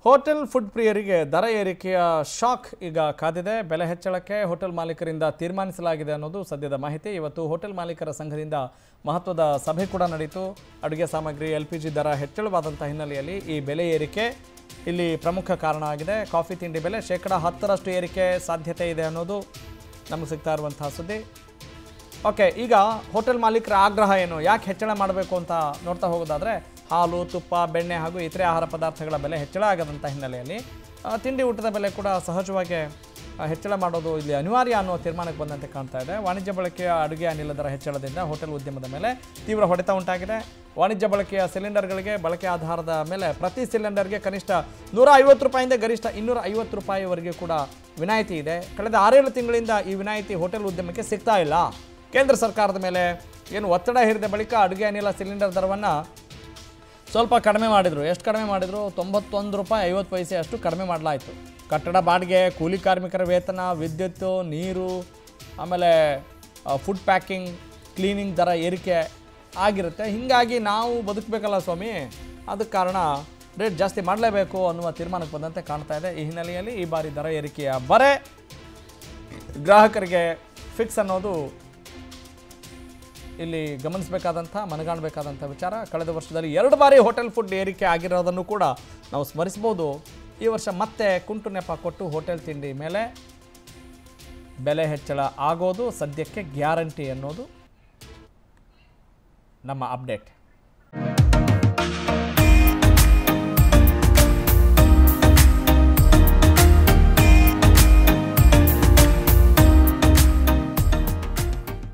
hotel food ಪ್ರಿಯರಿಗೆ ದರ ಏರಿಕೆಯ ಶಾಕ್ ಈಗ ಕಾದಿದೆ ಬೆಲೆ ಹೆಚ್ಚಳಕ್ಕೆ ಹೋಟೆಲ್ ಮಾಲೀಕರಿಂದ ತೀರ್ಮಾನಿಸಲಾಗಿದೆ ಅನ್ನೋದು ಸದ್ಯದ ಮಾಹಿತಿ ಇವತ್ತು ಹೋಟೆಲ್ ಮಾಲೀಕರ ಸಂಘದಿಂದ ಮಹತ್ವದ ಸಭೆ ಕೂಡ ನಡೆಯಿತು ಅಡುಗೆ ಸಾಮಗ್ರಿ ಎಲ್ ಪಿ ಜಿ ದರ ಹೆಚ್ಚಳವಾದಂಥ ಹಿನ್ನೆಲೆಯಲ್ಲಿ ಈ ಬೆಲೆ ಏರಿಕೆ ಇಲ್ಲಿ ಪ್ರಮುಖ ಕಾರಣ ಆಗಿದೆ ಕಾಫಿ ತಿಂಡಿ ಬೆಲೆ ಶೇಕಡ ಹತ್ತರಷ್ಟು ಏರಿಕೆ ಸಾಧ್ಯತೆ ಇದೆ ಅನ್ನೋದು ನಮಗೆ ಸಿಗ್ತಾ ಇರುವಂತಹ ಸುದ್ದಿ ಓಕೆ ಈಗ ಹೋಟೆಲ್ ಮಾಲೀಕರ ಆಗ್ರಹ ಏನು ಯಾಕೆ ಹೆಚ್ಚಳ ಮಾಡಬೇಕು ಅಂತ ನೋಡ್ತಾ ಹೋಗೋದಾದರೆ ಹಾಲು ತುಪ್ಪ ಬೆಣ್ಣೆ ಹಾಗೂ ಇತರೆ ಆಹಾರ ಪದಾರ್ಥಗಳ ಬೆಲೆ ಹೆಚ್ಚಳ ಆಗದಂಥ ಹಿನ್ನೆಲೆಯಲ್ಲಿ ಆ, ತಿಂಡಿ ಊಟದ ಬೆಲೆ ಕೂಡ ಸಹಜವಾಗಿ ಆ, ಹೆಚ್ಚಳ ಮಾಡೋದು ಇಲ್ಲಿ ಅನಿವಾರ್ಯ ಅನ್ನೋ ತೀರ್ಮಾನಕ್ಕೆ ಬಂದಂತೆ ಕಾಣ್ತಾ ಇದೆ ವಾಣಿಜ್ಯ ಬಳಕೆಯ ಅಡುಗೆ ಅನಿಲ ದರ ಹೆಚ್ಚಳದಿಂದ ಹೋಟೆಲ್ ಉದ್ಯಮದ ಮೇಲೆ ತೀವ್ರ ಹೊಡೆತ ಉಂಟಾಗಿದೆ ವಾಣಿಜ್ಯ ಬಳಕೆಯ ಸಿಲಿಂಡರ್ಗಳಿಗೆ ಬಳಕೆ ಆಧಾರದ ಮೇಲೆ ಪ್ರತಿ ಸಿಲಿಂಡರ್ಗೆ ಕನಿಷ್ಠ ನೂರ ಐವತ್ತು ರೂಪಾಯಿಂದ ಗರಿಷ್ಠ ಇನ್ನೂರ ಐವತ್ತು ರೂಪಾಯಿವರೆಗೆ ಕೂಡ ವಿನಾಯಿತಿ ಇದೆ ಕಳೆದ ಆರೇಳು ತಿಂಗಳಿಂದ ಈ ವಿನಾಯಿತಿ ಹೋಟೆಲ್ ಉದ್ಯಮಕ್ಕೆ ಸಿಗ್ತಾ ಇಲ್ಲ ಕೇಂದ್ರ ಸರ್ಕಾರದ ಮೇಲೆ ಏನು ಒತ್ತಡ ಹೇರಿದ ಬಳಿಕ ಅಡುಗೆ ಅನಿಲ ಸಿಲಿಂಡರ್ ದರವನ್ನು ಸ್ವಲ್ಪ ಕಡಿಮೆ ಮಾಡಿದರು ಎಷ್ಟು ಕಡಿಮೆ ಮಾಡಿದರು ತೊಂಬತ್ತೊಂದು ರೂಪಾಯಿ ಐವತ್ತು ಪೈಸೆ ಅಷ್ಟು ಕಡಿಮೆ ಮಾಡಲಾಯಿತು ಕಟ್ಟಡ ಬಾಡಿಗೆ ಕೂಲಿ ಕಾರ್ಮಿಕರ ವೇತನ ವಿದ್ಯುತ್ತು ನೀರು ಆಮೇಲೆ ಫುಡ್ ಪ್ಯಾಕಿಂಗ್ ಕ್ಲೀನಿಂಗ್ ದರ ಏರಿಕೆ ಆಗಿರುತ್ತೆ ಹೀಗಾಗಿ ನಾವು ಬದುಕಬೇಕಲ್ಲ ಸ್ವಾಮಿ ಅದಕ್ಕೆ ಕಾರಣ ರೇಟ್ ಜಾಸ್ತಿ ಮಾಡಲೇಬೇಕು ಅನ್ನುವ ತೀರ್ಮಾನಕ್ಕೆ ಬಂದಂತೆ ಕಾಣ್ತಾ ಇದೆ ಈ ಹಿನ್ನೆಲೆಯಲ್ಲಿ ಈ ಬಾರಿ ದರ ಏರಿಕೆಯ ಬರೆ ಗ್ರಾಹಕರಿಗೆ ಫಿಕ್ಸ್ ಅನ್ನೋದು ಇಲ್ಲಿ ಗಮನಿಸಬೇಕಾದಂಥ ಮನಗಾಣಬೇಕಾದಂಥ ವಿಚಾರ ಕಳೆದ ವರ್ಷದಲ್ಲಿ ಎರಡು ಬಾರಿ ಹೋಟೆಲ್ ಫುಡ್ ಏರಿಕೆ ಆಗಿರೋದನ್ನು ಕೂಡ ನಾವು ಸ್ಮರಿಸ್ಬೋದು ಈ ವರ್ಷ ಮತ್ತೆ ಕುಂಟು ನೆಪ ಕೊಟ್ಟು ಹೋಟೆಲ್ ತಿಂಡಿ ಮೇಲೆ ಬೆಲೆ ಹೆಚ್ಚಳ ಆಗೋದು ಸದ್ಯಕ್ಕೆ ಗ್ಯಾರಂಟಿ ಅನ್ನೋದು ನಮ್ಮ ಅಪ್ಡೇಟ್